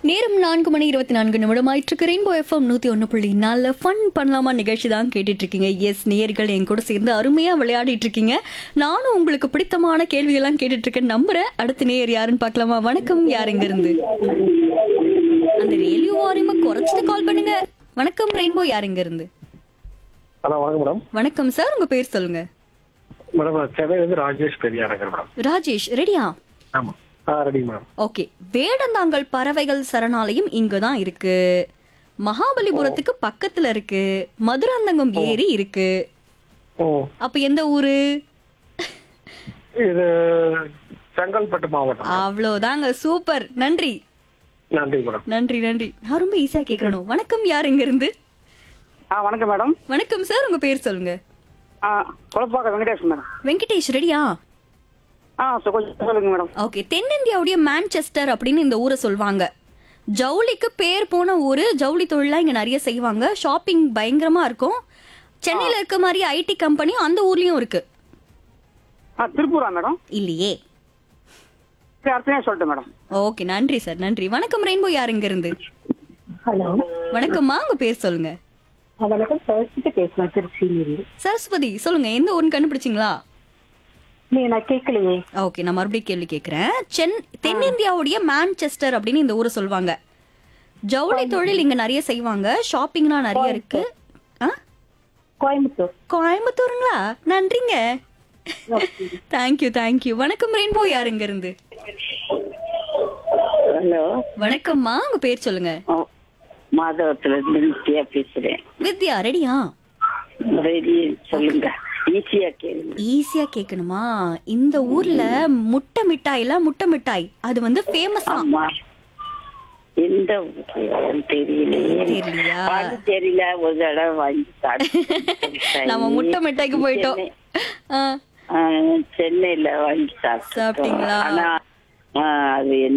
நேரம் நான்கு மணி இருபத்தி நான்கு நிமிடம் ஆயிட்டு ரெயின்போ எஃப்எம் நூத்தி ஒன்று புள்ளி நாலு ஃபன் பண்ணலாமா நிகழ்ச்சி தான் கேட்டுட்டு இருக்கீங்க எஸ் நேயர்கள் என் கூட சேர்ந்து அருமையா விளையாடிட்டு இருக்கீங்க நானும் உங்களுக்கு பிடித்தமான கேள்வியெல்லாம் கேட்டுட்டு இருக்கேன் நம்புறேன் அடுத்த நேயர் யாருன்னு பார்க்கலாமா வணக்கம் யார் எங்க இருந்து அந்த ரேடியோ வாரியமா குறைச்சிட்டு கால் பண்ணுங்க வணக்கம் ரெயின்போ யார் எங்க இருந்து ஹலோ வணக்கம் மேடம் வணக்கம் சார் உங்க பேர் சொல்லுங்க மேடம் நான் சென்னை வந்து ராஜேஷ் பெரியாரங்கர் மேடம் ராஜேஷ் ரெடியா ஆமா ஆ ரெடி மேடம் ஓகே வேடந்தாங்கல் பறவைகள் சரணாலயம் இங்க தான் இருக்கு மகாபலிபுரத்துக்கு பக்கத்துல இருக்கு மதுராந்தகம் ஏரி இருக்கு ஓ அப்ப எந்த ஊரு இது செங்கல்பட்டு மாவட்டம் அவ்வளவுதாங்க சூப்பர் நன்றி நன்றி மேடம் நன்றி நன்றி நான் ரொம்ப ஈஸியா கேட்கணும் வணக்கம் யார் இங்க இருந்து ஆ வணக்கம் மேடம் வணக்கம் சார் உங்க பேர் சொல்லுங்க ஆ குழப்பாக்க வெங்கடேஷ் மேடம் வெங்கடேஷ் ரெடியா ஆ சொ- கொஞ்சம் சொல்லுங்க மேடம் ஓகே தென்னிந்தியாவுடைய மான்செஸ்டர் அப்படின்னு இந்த ஊரை சொல்வாங்க ஜவுளிக்கு பேர் போன ஊரு ஜவுளி தொழிலாம் இங்க நிறைய செய்வாங்க ஷாப்பிங் பயங்கரமா இருக்கும் சென்னையில இருக்க மாதிரி ஐடி கம்பெனி அந்த ஊர்லயும் இருக்கு ஆ திருப்பூரா மேடம் இல்லையே சரி அடுத்த சொல்லிட்டேன் மேடம் ஓகே நன்றி சார் நன்றி வணக்கம் ரெயின்போ யார் இங்க இருந்து ஹலோ வணக்கம்மா உங்க பேர் சொல்லுங்க வணக்கம் சரஸ்வதி பேசுறேன் திருச்சியிலிருந்து சரஸ்வதி சொல்லுங்க எந்த ஊர்னு கண்டுபிடிச்சிங்களா நீ நான் கேட்கலையே ஓகே நான் மறுபடியும் கேள்வி கேட்கிறேன் சென் தென்னிந்தியாவுடைய மான்செஸ்டர் அப்படின்னு இந்த ஊரை சொல்லுவாங்க ஜவுளி தொழில் இங்க நிறைய செய்வாங்க ஷாப்பிங்லாம் நிறைய இருக்கு ஆ கோயம்புத்தூர் கோயம்புத்தூருங்களா நன்றிங்க தேங்க்யூ தேங்க்யூ வணக்கம் ரெயின்போ யார் இங்க இருந்து ஹலோ வணக்கம்மா உங்க பேர் சொல்லுங்க மாதவத்துல இருந்து நித்யா பேசுறேன் வித்யா ரெடியா ரெடி சொல்லுங்க ஈஸியா கேளுங்க ஈஸியா கேட்கணுமா இந்த ஊர்ல முட்டை மிட்டாய்ல முட்டை மிட்டாய் அது வந்து ஃபேமஸ் ஆமா எந்த ஊரு தெரியலையே தெரியலையா பாண்டிச்சேரியில ஒரு தடவை வாங்கி சாப்பிட்டேன். நம்ம முட்டை மிட்டாய்க்கு போயிட்டோம் ஆ, ஆ, சென்னையில வாங்கி சாப்பிட்டோம் சாப்பிட்டீங்களா? ஆனா ஆ, அது என்ன